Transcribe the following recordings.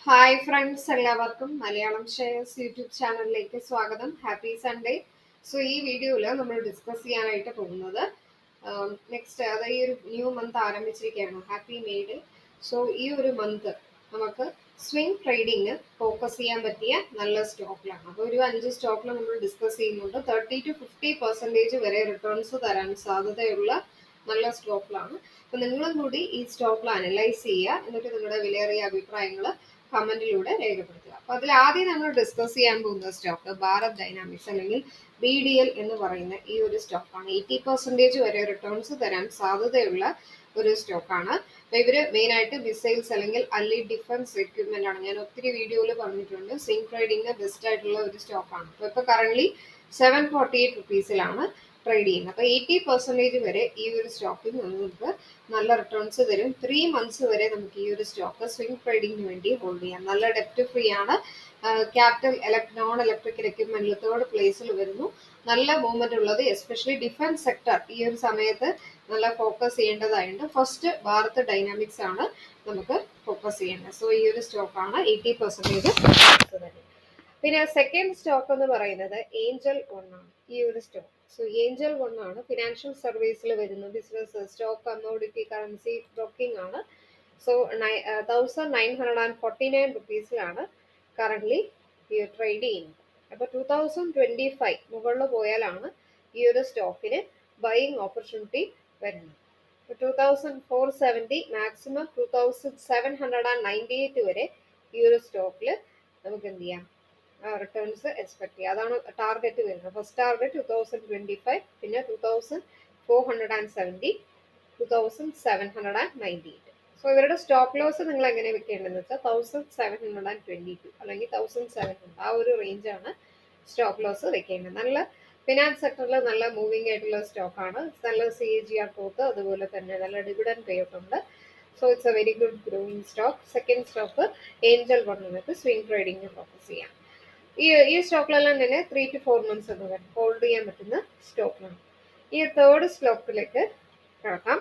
hi friends എല്ലാവർക്കും Malayalam shares YouTube ചാനലിലേക്ക് സ്വാഗതം ഹാപ്പി സൺഡേ സോ ഈ വീഡിയോയിൽ നമ്മൾ ഡിസ്കസ് ചെയ്യാനായിട്ട് പോകുന്നത് നെക്സ്റ്റ് അതായത് ഈ ഒരു ന്യൂ മന്ത് ആരംഭിച്ചിരിക്കുകയാണ് ഹാപ്പി മെയ്ഡ് സോ ഈ ഒരു മന്ത് നമുക്ക് സ്വിംഗ് ട്രേഡിങ് ഫോക്കസ് ചെയ്യാൻ പറ്റിയ നല്ല സ്റ്റോക്കിലാണ് അപ്പോൾ ഒരു അഞ്ച് സ്റ്റോക്കിൽ നമ്മൾ ഡിസ്കസ് ചെയ്യുന്നുണ്ട് തേർട്ടി ടു ഫിഫ്റ്റി പെർസെൻറ്റേജ് വരെ റിട്ടേൺസ് തരാൻ സാധ്യതയുള്ള നല്ല സ്റ്റോക്കിലാണ് അപ്പോൾ നിങ്ങളും കൂടി ഈ സ്റ്റോക്കിൽ അനലൈസ് ചെയ്യുക എന്നിട്ട് നിങ്ങളുടെ വിലയേറിയ അഭിപ്രായങ്ങൾ കമന്റിലൂടെ രേഖപ്പെടുത്തുക അപ്പോൾ അതിൽ ആദ്യം നമ്മൾ ഡിസ്കസ് ചെയ്യാൻ പോകുന്ന സ്റ്റോക്ക് ഭാരത് ഡൈനാമിക്സ് അല്ലെങ്കിൽ ബി ഡി എൽ എന്ന് പറയുന്ന ഈ ഒരു സ്റ്റോക്കാണ് എയ്റ്റി പെർസെൻറ്റേജ് വരെ റിട്ടേൺസ് തരാൻ സാധ്യതയുള്ള ഒരു സ്റ്റോക്കാണ് അപ്പോൾ ഇവർ മെയിനായിട്ട് മിസൈൽസ് അല്ലെങ്കിൽ അല്ലി ഡിഫൻസ് എക്യുപ്മെന്റ് ആണ് ഞാൻ ഒത്തിരി വീഡിയോയിൽ പറഞ്ഞിട്ടുണ്ട് സിങ് ട്രേഡിങ്ങിന് ബെസ്റ്റ് ആയിട്ടുള്ള ഒരു സ്റ്റോക്കാണ് അപ്പോൾ ഇപ്പോൾ കറന്റ് സെവൻ ഫോർട്ടി എയ്റ്റ് റുപ്പീസിലാണ് ട്രേഡ് ചെയ്യുന്നത് അപ്പോൾ എയ്റ്റി പെർസെൻറ്റേജ് വരെ ഈ ഒരു സ്റ്റോക്കിൽ നമുക്ക് നല്ല റിട്ടേൺസ് തരും ത്രീ മന്ത്സ് വരെ നമുക്ക് ഈ ഒരു സ്റ്റോക്ക് സ്വിംഗ് ട്രേഡിങ്ങിന് വേണ്ടി ഹോൾഡ് ചെയ്യാം നല്ല ഡെപ്റ്റ് ഫ്രീ ആണ് ക്യാപിറ്റൽ ഇലക്ട് നോൺ ഇലക്ട്രിക്കൽ എക്യുപ്മെന്റിൽ തേർഡ് പ്ലേസിൽ വരുന്നു നല്ല മൂവ്മെന്റ് ഉള്ളത് എസ്പെഷ്യലി ഡിഫൻസ് സെക്ടർ ഈ ഒരു സമയത്ത് നല്ല ഫോക്കസ് ചെയ്യേണ്ടതായുണ്ട് ഫസ്റ്റ് ഭാരത് ഡൈനാമിക്സ് ആണ് നമുക്ക് ഫോക്കസ് ചെയ്യേണ്ടത് സോ ഈ ഒരു സ്റ്റോക്കാണ് എയ്റ്റി പെർസെൻറ്റേജ് തന്നെ പിന്നെ സെക്കൻഡ് സ്റ്റോക്ക് എന്ന് പറയുന്നത് ഏഞ്ചൽ വൺ ആണ് ഈ ഒരു സ്റ്റോക്ക് സോ ഏഞ്ചൽ വൺ ആണ് ഫിനാൻഷ്യൽ സർവീസിൽ വരുന്ന business stock commodity currency broking ആണ് so thousand nine hundred and forty nine റുപ്പീസിലാണ് കറൻ്റ്ലി ഈ ട്രേഡ് ചെയ്യുന്നത് അപ്പോൾ ടു തൗസൻഡ് ട്വൻറ്റി ഫൈവ് മുകളിൽ പോയാലാണ് ഈ ഒരു സ്റ്റോക്കിന് ബൈയിങ് ഓപ്പർച്യൂണിറ്റി വരുന്നത് ഇപ്പോൾ two thousand four seventy maximum two thousand seven hundred and ninety eight വരെ ഈ ഒരു സ്റ്റോക്കിൽ നമുക്ക് എന്ത് ചെയ്യാം റിട്ടേൺസ് എക്സ്പെക്ട് ചെയ്യുക അതാണ് ടാർഗറ്റ് വരുന്നത് first target two thousand twenty five പിന്നെ two thousand four hundred and seventy two thousand seven hundred and ninety eight so ഇവരുടെ സ്റ്റോപ്പ് ലോസ് നിങ്ങൾ എങ്ങനെ വെക്കേണ്ടതെന്ന് വെച്ചാൽ thousand seven hundred and twenty two അല്ലെങ്കിൽ തൗസൻഡ് സെവൻ ഹൺഡ്രഡ് ആ ഒരു റേഞ്ചാണ് stop loss വെക്കേണ്ടത് നല്ല ഫിനാൻസ് സെക്ടറിൽ നല്ല മൂവിങ് ആയിട്ടുള്ള സ്റ്റോക്കാണ് നല്ല C A G R growth അതുപോലെ തന്നെ നല്ല ഡിവിഡൻ പേ ഔട്ട് ഉണ്ട് so it's a very good growing stock second stock angel one നിങ്ങൾക്ക് സ്വിംഗ് ട്രേഡിംഗ് ഫോക്കസ് ചെയ്യാം ഈ ഈ സ്റ്റോക്കിലെല്ലാം തന്നെ ത്രീ ടു ഫോർ മന്ത്സ് എന്ന് വരെ ഹോൾഡ് ചെയ്യാൻ പറ്റുന്ന സ്റ്റോക്കാണ് ഈ തേർഡ് സ്റ്റോക്കിലേക്ക് കിടക്കാം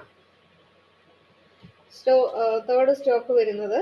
സ്റ്റോ തേർഡ് സ്റ്റോക്ക് വരുന്നത്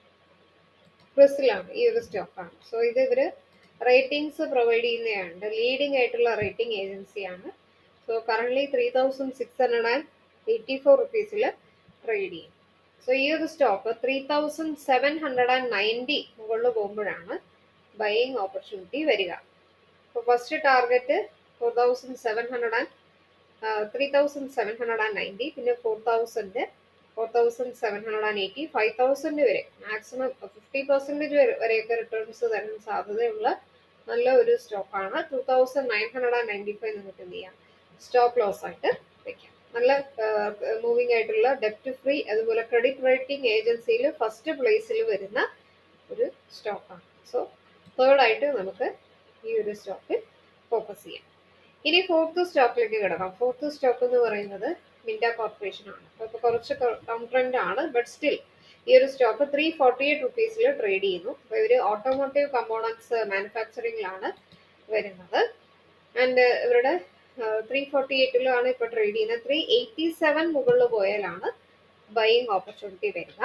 ക്രിസിലാണ് ഈ ഒരു സ്റ്റോക്കാണ് സോ ഇത് ഇവര് റേറ്റിംഗ്സ് പ്രൊവൈഡ് ചെയ്യുന്നതാണ് ലീഡിംഗ് ആയിട്ടുള്ള റേറ്റിംഗ് ഏജൻസിയാണ് so current three thousand six hundred and eighty four റുപ്പീസിൽ ട്രേഡ് ചെയ്യും സോ ഈ ഒരു stock three thousand seven hundred and ninety മുകളിൽ പോകുമ്പോഴാണ് ബൈയിങ് ഓപ്പർച്യൂണിറ്റി വരിക അപ്പോൾ first target four thousand seven hundred and three thousand seven hundred and ninety പിന്നെ four thousand four thousand seven hundred and eighty five thousand വരെ maximum fifty percentage വരെയൊക്കെ returns തരാൻ സാധ്യതയുള്ള നല്ല ഒരു സ്റ്റോക്കാണ് two thousand nine hundred and ninety five നിങ്ങൾക്ക് എന്ത് ചെയ്യാം സ്റ്റോപ്പ് ലോസ് ആയിട്ട് വെക്കാം നല്ല മൂവിങ് ആയിട്ടുള്ള ഡെപ്റ്റ് ഫ്രീ അതുപോലെ ക്രെഡിറ്റ് റേറ്റിംഗ് ഏജൻസിയിൽ ഫസ്റ്റ് പ്ലേസിൽ വരുന്ന ഒരു സ്റ്റോക്കാണ് സോ തേർഡായിട്ട് നമുക്ക് ഈ ഒരു സ്റ്റോക്ക് ഫോക്കസ് ചെയ്യാം ഇനി ഫോർത്ത് സ്റ്റോക്കിലേക്ക് കിടക്കാം ഫോർത്ത് സ്റ്റോക്ക് എന്ന് പറയുന്നത് മിൻഡ കോർപ്പറേഷൻ ആണ് അപ്പോൾ കുറച്ച് കൗൺട്രൻ്റ് ആണ് ബട്ട് സ്റ്റിൽ ഈ ഒരു സ്റ്റോക്ക് ത്രീ ഫോർട്ടി എയ്റ്റ് റുപ്പീസിൽ ട്രേഡ് ചെയ്യുന്നു അപ്പോൾ ഇവർ ഓട്ടോമോട്ടീവ് കമ്പോണൻസ് മാനുഫാക്ചറിങ്ങിലാണ് വരുന്നത് ആൻഡ് ഇവരുടെ ത്രീ ഫോർട്ടി എയ്റ്റിലാണ് ഇപ്പോൾ ട്രേഡ് ചെയ്യുന്നത് ത്രീ എയ്റ്റി സെവൻ മുകളിൽ പോയാലാണ് ബൈയിങ് ഓപ്പർച്യൂണിറ്റി വരിക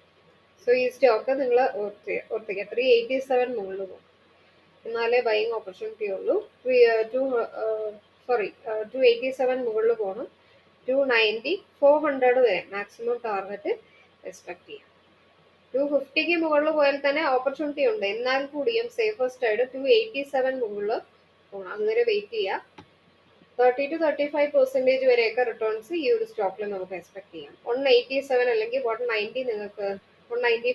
സോ ഈ സ്റ്റോക്ക് നിങ്ങൾ ഓർത്തിക്കുക ത്രീ എയ്റ്റി സെവൻ മുകളിൽ പോകും എന്നാലേ ബൈയിങ് ഓപ്പർച്യൂണിറ്റി ഉള്ളൂ two sorry two eighty seven മുകളിൽ പോകണം ടു നയൻറ്റി ഫോർ ഹൺഡ്രഡ് വരെ മാക്സിമം ടാർഗറ്റ് എക്സ്പെക്ട് ചെയ്യാം ടു ഫിഫ്റ്റിക്ക് മുകളിൽ പോയാൽ തന്നെ ഓപ്പർച്യൂണിറ്റി ഉണ്ട് എന്നാൽ കൂടിയും സേഫസ്റ്റ് ആയിട്ട് ടു എയ്റ്റി സെവൻ മുകളിൽ പോകണം അതുവരെ വെയിറ്റ് ചെയ്യുക thirty to thirty five percentage വരെയൊക്കെ റിട്ടേൺസ് ഈ ഒരു സ്റ്റോക്കിൽ നമുക്ക് എക്സ്പെക്ട് ചെയ്യാം വൺ എയ്റ്റി സെവൻ അല്ലെങ്കിൽ വൺ നയൻറ്റി നിങ്ങൾക്ക് one ninety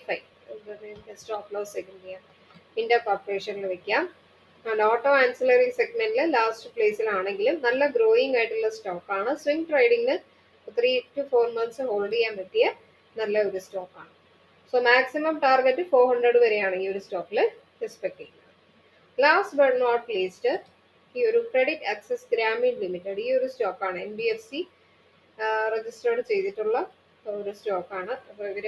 five stop loss second ചെയ്യാം ഇന്ത്യ കോർപ്പറേഷനിൽ വെക്കാം and auto ancillary segment last പ്ലേസിലാണെങ്കിലും നല്ല ഗ്രോയിങ് ആയിട്ടുള്ള സ്റ്റോക്കാണ് സ്വിംഗ് ട്രേഡിങ്ങിന് three to four months hold ചെയ്യാൻ പറ്റിയ നല്ല ഒരു സ്റ്റോക്കാണ് so maximum target four hundred വരെയാണ് ഈ ഒരു സ്റ്റോക്കിൽ എക്സ്പെക്ട് ചെയ്യുന്നത് ലാസ്റ്റ് ബട്ട് നോട്ട് ലീസ്റ്റ് ഈ ഒരു ക്രെഡിറ്റ് ആക്സസ് ഗ്രാമീൺ ലിമിറ്റഡ് ഈ ഒരു സ്റ്റോക്കാണ് N B F C registered ചെയ്തിട്ടുള്ള ഒരു സ്റ്റോക്കാണ് അപ്പോൾ ഇവർ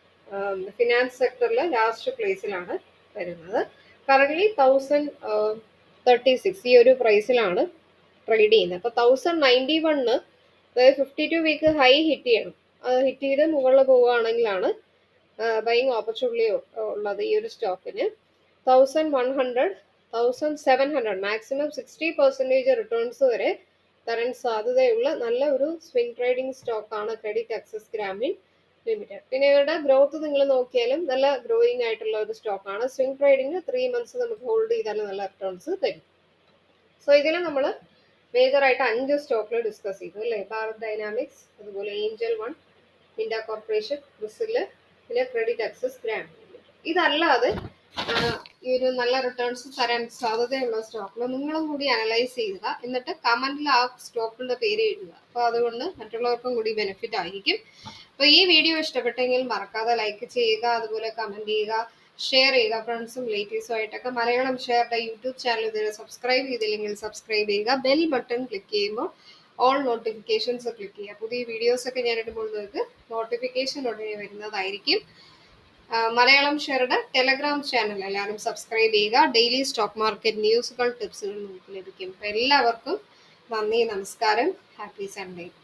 ഫിനാൻസ് സെക്ടറിൽ ലാസ്റ്റ് പ്ലേസിലാണ് വരുന്നത് കറന്റ് തൗസൻഡ് തേർട്ടി സിക്സ് ഈ ഒരു പ്രൈസിലാണ് ട്രേഡ് ചെയ്യുന്നത് അപ്പോൾ തൗസൻഡ് നയൻറ്റി വണ്ണ് അതായത് fifty two week high hit ചെയ്യണം അത് ഹിറ്റ് ചെയ്ത് മുകളിൽ പോവുകയാണെങ്കിലാണ് ബൈങ് ഓപ്പർച്യൂണിറ്റിയോ ഉള്ളത് ഈ ഒരു സ്റ്റോക്കിന് thousand one hundred thousand seven hundred maximum sixty percentage returns വരെ തരാൻ സാധ്യതയുള്ള നല്ല ഒരു സ്വിംഗ് ട്രേഡിംഗ് സ്റ്റോക്കാണ് ക്രെഡിറ്റ് ആക്സസ് ഗ്രാമീൺ ലിമിറ്റഡ് പിന്നെ ഇവരുടെ ഗ്രോത്ത് നിങ്ങൾ നോക്കിയാലും നല്ല ഗ്രോയിങ് ആയിട്ടുള്ള ഒരു സ്റ്റോക്കാണ് സ്വിംഗ് ട്രേഡിംഗ് ത്രീ മന്ത്സ് നമുക്ക് ഹോൾഡ് ചെയ്താലും നല്ല റിട്ടേൺസ് തരും സോ ഇതിൽ നമ്മൾ മേജറായിട്ട് അഞ്ച് സ്റ്റോക്കുകൾ ഡിസ്കസ് ചെയ്തു അല്ലേ ഭാരത് ഡൈനാമിക്സ് അതുപോലെ ഏഞ്ചൽ വൺ ഇന്ത്യ കോർപ്പറേഷൻ ബ്രിസില് പിന്നെ ക്രെഡിറ്റ് ആക്സസ് ഗ്രാമീൺ ലിമിറ്റഡ് ഇതല്ലാതെ ഈ ഒരു നല്ല റിട്ടേൺസ് തരാൻ സാധ്യതയുള്ള സ്റ്റോക്കുകൾ നിങ്ങളും കൂടി അനലൈസ് ചെയ്യുക എന്നിട്ട് കമന്റിൽ ആ സ്റ്റോക്കുകളുടെ പേര് എഴുതുക അപ്പോൾ അതുകൊണ്ട് മറ്റുള്ളവർക്കും കൂടി ബെനിഫിറ്റ് ആയിരിക്കും അപ്പോൾ ഈ വീഡിയോ ഇഷ്ടപ്പെട്ടെങ്കിൽ മറക്കാതെ ലൈക്ക് ചെയ്യുക അതുപോലെ കമന്റ് ചെയ്യുക ഷെയർ ചെയ്യുക ഫ്രണ്ട്സും റിലേറ്റീവ്സും ആയിട്ടൊക്കെ മലയാളം ഷെയറുടെ യൂട്യൂബ് ചാനൽ ഇതുവരെ സബ്സ്ക്രൈബ് ചെയ്തില്ലെങ്കിൽ സബ്സ്ക്രൈബ് ചെയ്യുക ബെൽ ബട്ടൺ ക്ലിക്ക് ചെയ്യുമ്പോൾ ഓൾ നോട്ടിഫിക്കേഷൻസ് ക്ലിക്ക് ചെയ്യുക പുതിയ വീഡിയോസ് ഒക്കെ ഞാൻ ഇടുമ്പോൾ നിങ്ങൾക്ക് നോട്ടിഫിക്കേഷൻ ഉടനെ വരുന്നതായിരിക്കും മലയാളം ഷെയറുടെ ടെലഗ്രാം ചാനൽ എല്ലാവരും സബ്സ്ക്രൈബ് ചെയ്യുക ഡെയിലി സ്റ്റോക്ക് മാർക്കറ്റ് ന്യൂസുകൾ ടിപ്സുകൾ നിങ്ങൾക്ക് ലഭിക്കും അപ്പോൾ എല്ലാവർക്കും നന്ദി നമസ്കാരം ഹാപ്പി സൺഡേ